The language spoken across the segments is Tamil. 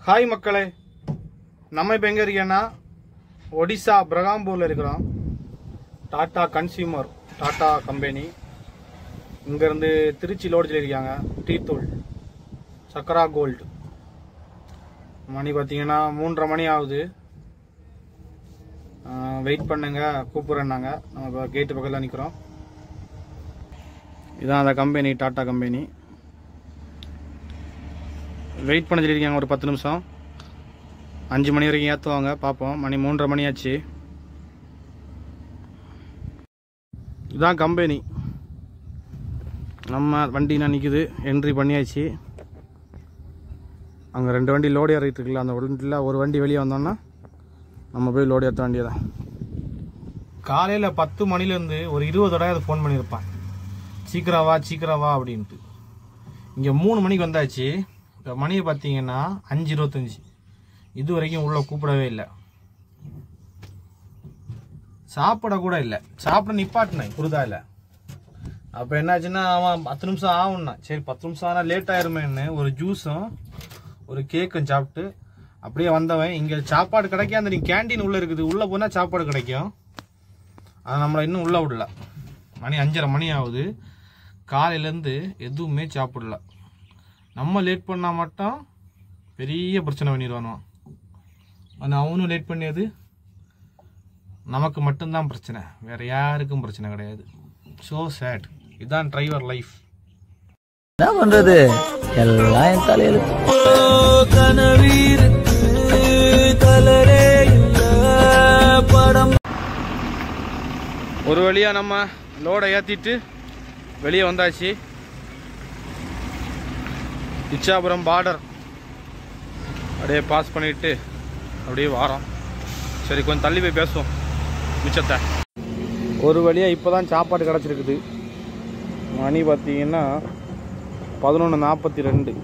ஹாய் மக்களே நம்ம இப்போ எங்கே இருக்கேன்னா ஒடிசா பிரகாம்பூரில் இருக்கிறோம் டாடா கன்சியூமர் டாடா கம்பெனி இங்கேருந்து திருச்சி லோடு சொல்லியிருக்காங்க டீத்தூள் சக்கரா கோல்டு மணி பார்த்தீங்கன்னா மூன்றரை மணி ஆகுது வெயிட் பண்ணுங்க கூப்பிட்றேன்னாங்க நம்ம இப்போ கேட்டு பக்கத்தில் நிற்கிறோம் இதான் அந்த கம்பெனி டாடா கம்பெனி வெயிட் பண்ண சொல்லியிருக்காங்க ஒரு பத்து நிமிஷம் அஞ்சு மணி வரைக்கும் ஏற்றுவாங்க பார்ப்போம் மணி மூன்றரை மணி ஆச்சு இதான் கம்பெனி நம்ம வண்டி நான் நிற்குது என்ட்ரி பண்ணியாச்சு அங்கே ரெண்டு வண்டி லோடு ஏறிட்டு இருக்குல்ல அந்த வண்டியில் ஒரு வண்டி வெளியே வந்தோம்னா நம்ம போய் லோடு ஏற்ற வேண்டியதான் காலையில் பத்து மணிலேருந்து ஒரு இருபது தடவை ஃபோன் பண்ணியிருப்பான் சீக்கிரம் வா சீக்கிரம் வா அப்படின்ட்டு இங்கே மூணு மணிக்கு வந்தாச்சு இப்போ மணியை பார்த்தீங்கன்னா அஞ்சு இருபத்தஞ்சி இது வரைக்கும் உள்ளே கூப்பிடவே இல்லை சாப்பிட கூட இல்லை சாப்பிட நிப்பாட்டினேன் புரிதா இல்லை அப்போ என்னாச்சுன்னா அவன் பத்து நிமிஷம் ஆகும்னா சரி பத்து நிமிஷம் ஆனால் லேட் ஆயிருமேன்னு ஒரு ஜூஸும் ஒரு கேக்கும் சாப்பிட்டு அப்படியே வந்தவன் இங்கே சாப்பாடு கிடைக்கும் அந்த நீ கேண்டீன் உள்ளே இருக்குது உள்ளே போனால் சாப்பாடு கிடைக்கும் அதை நம்மளை இன்னும் உள்ளே விடல மணி அஞ்சரை மணி ஆகுது காலையிலேருந்து எதுவுமே சாப்பிடல நம்ம லேட் பண்ணால் மட்டும் பெரிய பிரச்சனை பண்ணிடுவானோ ஆனால் அவனும் லேட் பண்ணியது நமக்கு மட்டும்தான் பிரச்சனை வேற யாருக்கும் பிரச்சனை கிடையாது ஸோ சேட் இதுதான் டிரைவர் லைஃப் என்ன பண்றது எல்லாம் என் தலையெழுத்து கனவீருக்கு கலரே இல்ல படம் ஒரு வழியாக நம்ம லோடை ஏற்றிட்டு வெளியே வந்தாச்சு இச்சாபுரம் பார்டர் அப்படியே பாஸ் பண்ணிட்டு அப்படியே வாரோம் சரி கொஞ்சம் தள்ளி போய் பேசுவோம் மிச்சத்தை ஒரு வழியாக இப்போ தான் சாப்பாடு கிடச்சிருக்குது மணி பார்த்தீங்கன்னா பதினொன்று நாற்பத்தி ரெண்டு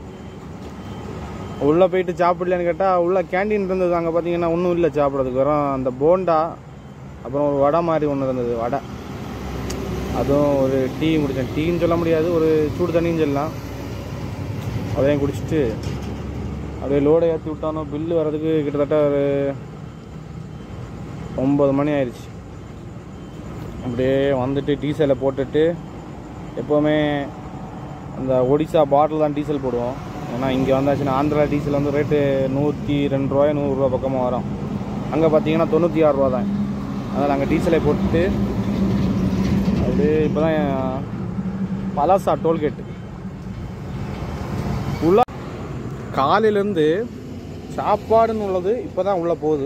உள்ளே போயிட்டு சாப்பிடலன்னு கேட்டால் உள்ள கேண்டீன் இருந்தது அங்கே பார்த்தீங்கன்னா ஒன்றும் இல்லை சாப்பிட்றதுக்கு வெறும் அந்த போண்டா அப்புறம் ஒரு வடை மாதிரி ஒன்று இருந்தது வடை அதுவும் ஒரு டீ குடித்தேன் டீன்னு சொல்ல முடியாது ஒரு சூடு தண்ணின்னு சொல்லலாம் அதையும் குடிச்சிட்டு அப்படியே லோடை ஏற்றி விட்டானோ பில்லு வர்றதுக்கு கிட்டத்தட்ட ஒரு ஒம்பது மணி ஆயிடுச்சு அப்படியே வந்துட்டு டீசலை போட்டுட்டு எப்போவுமே அந்த ஒடிசா பாட்டில் தான் டீசல் போடுவோம் ஏன்னா இங்கே வந்தாச்சுன்னா ஆந்திரா டீசல் வந்து ரேட்டு நூற்றி ரெண்டு ரூபாய் நூறுரூவா பக்கமாக வரும் அங்கே பார்த்தீங்கன்னா தொண்ணூற்றி ஆறு ரூபா தான் அதனால் அங்கே டீசலை போட்டுட்டு அப்படியே இப்போ தான் பலாசா டோல்கேட்டு உள்ள காலையிலேருந்து சாப்பாடுன்னு உள்ளது இப்போ தான் உள்ளே போகுது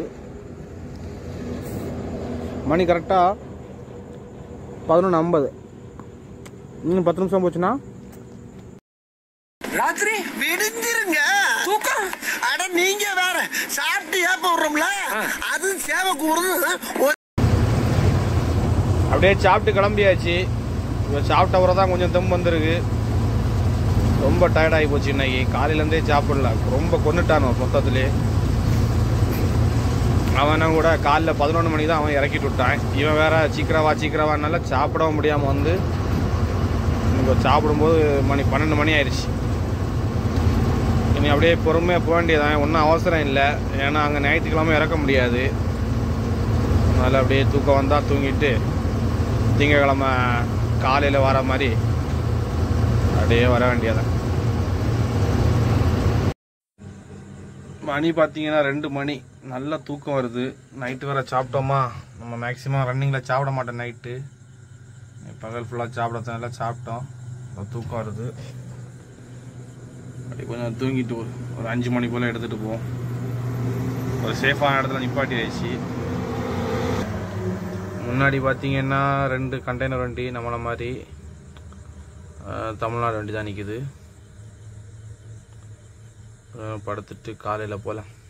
மணி கரெக்டாக பதினொன்று ஐம்பது இன்னும் பத்து நிமிஷம் போச்சுன்னா ராத்திரி விடிஞ்சிருங்க தூக்கம் அட நீங்க வேற சாப்பிட்டு ஏப்ப விடுறோம்ல அது சேவை கூடுது ஒரு அப்படியே சாப்பிட்டு கிளம்பியாச்சு இப்போ சாப்பிட்ட பிறகு தான் கொஞ்சம் தெம்பு வந்திருக்கு ரொம்ப டயர்டாகி போச்சு இன்னைக்கு காலையிலேருந்தே சாப்பிடல ரொம்ப கொண்டுட்டானோ மொத்தத்துலேயே அவனை கூட காலைல பதினொன்று மணிக்கு தான் அவன் இறக்கிட்டு விட்டான் இவன் வேற சீக்கிரவா சீக்கிரவானால சாப்பிடவும் முடியாமல் வந்து இப்போ சாப்பிடும்போது மணி பன்னெண்டு மணி ஆயிடுச்சு இனி அப்படியே பொறுமையாக போக வேண்டியதான் ஒன்றும் அவசரம் இல்லை ஏன்னா அங்கே ஞாயிற்றுக்கிழமை இறக்க முடியாது அதனால் அப்படியே தூக்கம் வந்தால் தூங்கிட்டு திங்கக்கிழமை காலையில் வர மாதிரி அப்படியே வர வேண்டியதான் மணி பார்த்தீங்கன்னா ரெண்டு மணி நல்ல தூக்கம் வருது நைட்டு வேற சாப்பிட்டோமா நம்ம மேக்ஸிமம் ரன்னிங்கில் சாப்பிட மாட்டோம் நைட்டு பகல் ஃபுல்லாக சாப்பிடறதுனால சாப்பிட்டோம் இப்ப தூக்கம் வருது அப்படி கொஞ்சம் தூங்கிட்டு ஒரு ஒரு அஞ்சு மணி போல் எடுத்துகிட்டு போவோம் ஒரு சேஃபான இடத்துல நிப்பாட்டி ஆயிடுச்சு முன்னாடி பார்த்தீங்கன்னா ரெண்டு கண்டெய்னர் வண்டி நம்மளை மாதிரி அஹ், தமிழ்நாடு வண்டி தான் நிற்குது படுத்துட்டு காலையில் போகலாம்